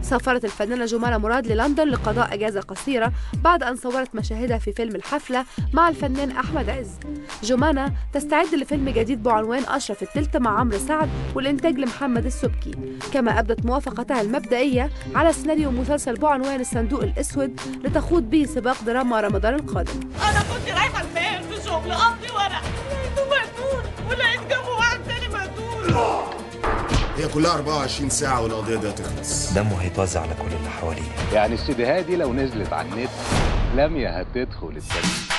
سافرت الفنانة جمانة مراد للندن لقضاء أجازة قصيرة بعد أن صورت مشاهدها في فيلم الحفلة مع الفنان أحمد عز جمانة تستعد لفيلم جديد بعنوان أشرف التلت مع عمرو سعد والإنتاج لمحمد السبكي كما أبدت موافقتها المبدئية على سيناريو مسلسل بعنوان الصندوق الأسود لتخوض به سباق دراما رمضان القادم انا كنت رايحه البيت في شغل قضي ورق لقيته مقتول ولقيت جنبه واحد تاني مقتول هي كلها 24 ساعة والقضية دي هتخلص دمه هيتوزع على كل اللي حواليه يعني السيديهات دي لو نزلت على النت لميا هتدخل التاريخ